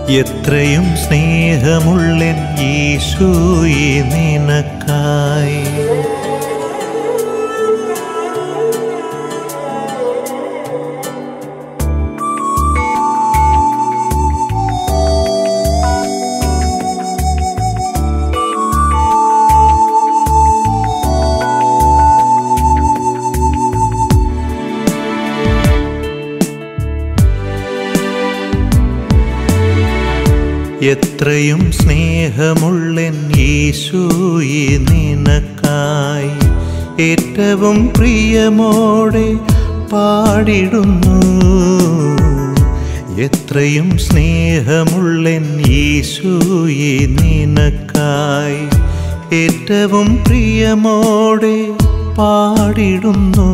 എത്രയും സ്നേഹമുള്ളൻ യേശുയെ നിനക്കായി എത്രയും സ്നേഹമുള്ളൻ യേശുയെ നിനക്കായി ഏറ്റവും പ്രിയമോടെ പാടിടുന്നു എത്രയും സ്നേഹമുള്ളൻ യേശുയെ നിനക്കായി ഏറ്റവും പ്രിയമോടെ പാടിടുന്നു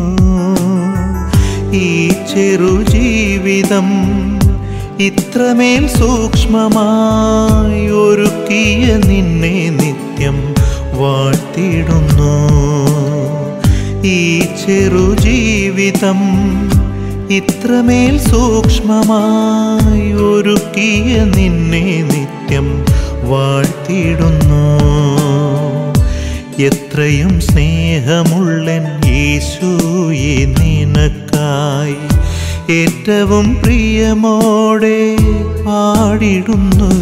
ഈ ചെറുജീവിതം ഇത്രമേൽ സൂക്ഷ്മമായി ഒരുക്കിയ നിന്നെ നിത്യം വാഴ്ത്തിടുന്നു ഈ ചെറുജീവിതം ഇത്രമേൽ സൂക്ഷ്മമായി ഒരുക്കിയ നിന്നെ നിത്യം വാഴ്ത്തിടുന്നു എത്രയും സ്നേഹമുള്ളൻ യേശുയെ നിനക്കായി ഏറ്റവും പ്രിയമോടെ പാടിടുന്നു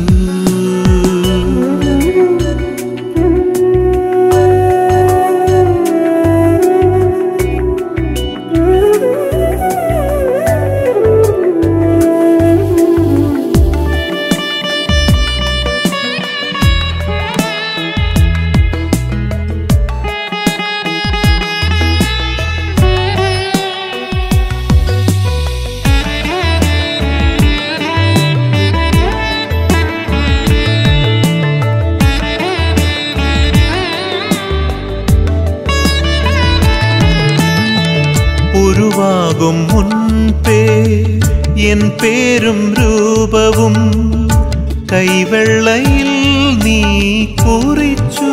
ഉരുവാകും മുൻപേ എൻ പേരും രൂപവും കൈവെള്ളയിൽ നീ കുറിച്ചു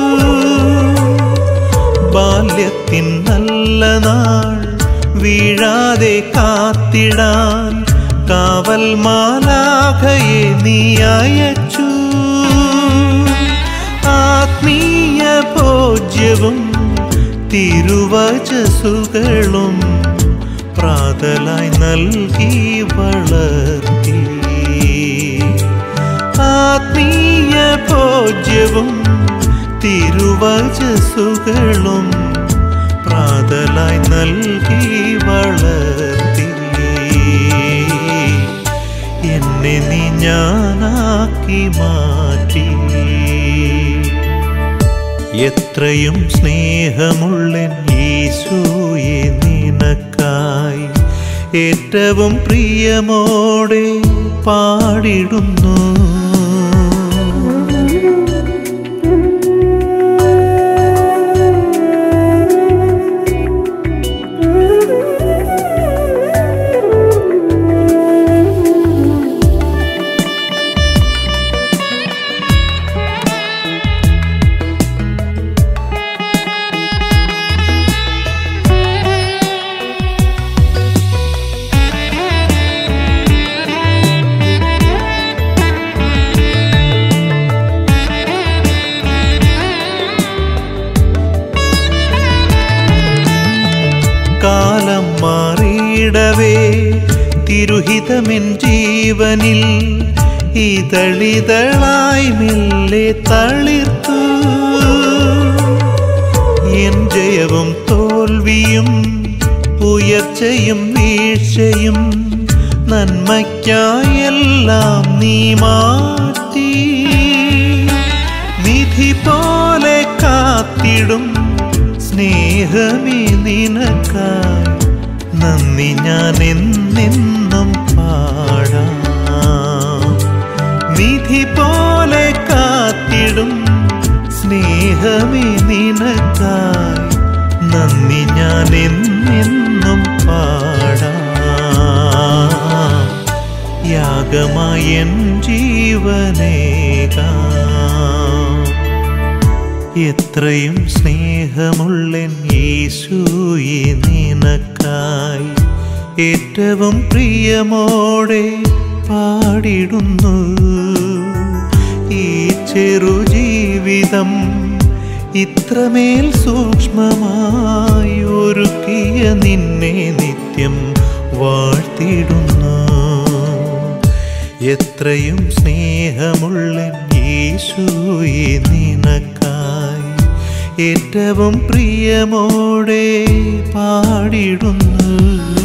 ബാല്യത്തിൻ നല്ല നാൾ വീഴാതെ കാത്തിടാൻ കാവൽ മാലാഖയെ നീ അയച്ചു ആത്മീയ ഭോജ്യവും തിരുവചസുകളും പ്രാതലായി നൽകി വളർത്തി ആത്മീയ ഭോജ്യവും തിരുവചസുകളും പ്രാതലായി നൽകി വളർത്തി എന്നെ നീ ഞാനാക്കി മാറ്റി എത്രയും സ്നേഹമുള്ളൻ യേശുയെ നിനക്കായി ഏറ്റവും പ്രിയമോടെ പാടിടുന്നു കാലം മാറിയിടവേ തിരുഹിതമെൻ ജീവനിൽ ഇതളിതളായി മെല്ലെ തളിർത്തു എൻ ജയവും തോൽവിയും ഉയർച്ചയും വീഴ്ചയും നന്മയ്ക്കായെല്ലാം നീ മാറ്റി നിധി പോലെ കാത്തിടും സ്നേഹമേ നിനക്കായി നന്ദി ഞാൻ എന്നെന്നും പാടാം നിധി പോലെ കാത്തിടും സ്നേഹമേ നിനക്കായി നന്ദി ഞാൻ എന്നെന്നും പാടാം യാഗമായി എൻ ജീവനേകാം എത്രയും സ്നേഹമുള്ളൻ യേശുയെ നിനക്കായി ഏറ്റവും പ്രിയമോടെ പാടിടുന്നു ഈ ചെറുജീവിതം ഇത്രമേൽ സൂക്ഷ്മമായി ഒരുക്കിയ നിന്നെ നിത്യം വാഴ്ത്തിടുന്നു എത്രയും സ്നേഹമുള്ള യേശുയെ നിനക്കായി ഏറ്റവും പ്രിയമോടെ പാടിടുന്നു